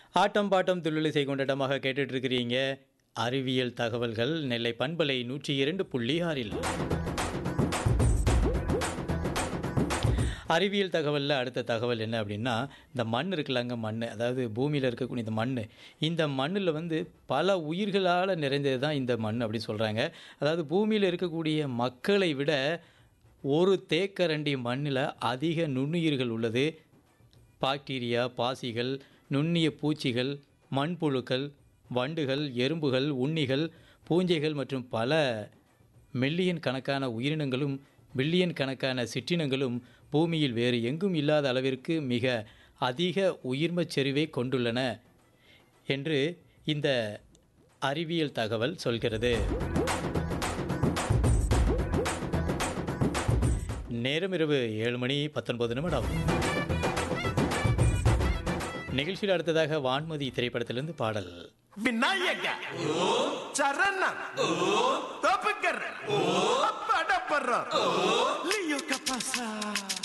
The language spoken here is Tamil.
ஆட்டம் பாட்டம் துள்ளிசை கொண்டாட்டமாக கேட்டுட்டு இருக்கிறீங்க அறிவியல் தகவல்கள் நெல்லை பண்பலை நூற்றி இரண்டு புள்ளி ஆறில் அறிவியல் தகவலில் அடுத்த தகவல் என்ன அப்படின்னா இந்த மண் இருக்குல்லங்க மண் அதாவது பூமியில் இருக்கக்கூடிய இந்த மண் இந்த மண்ணில் வந்து பல உயிர்களால் நிறைந்தது தான் இந்த மண் அப்படின்னு சொல்கிறாங்க அதாவது பூமியில் இருக்கக்கூடிய மக்களை விட ஒரு தேக்கரண்டி மண்ணில் அதிக நுண்ணுயிர்கள் உள்ளது பாக்டீரியா பாசிகள் நுண்ணிய பூச்சிகள் மண்புழுக்கள் வண்டுகள் எறும்புகள் உண்ணிகள் பூஞ்சைகள் மற்றும் பல மில்லியன் கணக்கான உயிரினங்களும் பில்லியன் கணக்கான சிற்றினங்களும் பூமியில் வேறு எங்கும் இல்லாத அளவிற்கு மிக அதிக உயிர்மச் செறிவை கொண்டுள்ளன என்று இந்த அறிவியல் தகவல் சொல்கிறது நேரம் இரவு ஏழு மணி பத்தொன்பது நிமிடம் நிகழ்ச்சியில் அடுத்ததாக வான்மதி திரைப்படத்திலிருந்து பாடல் விநாயக சரணம் தோப்புக்கர் படப்படுறோம் லியோ கபாசா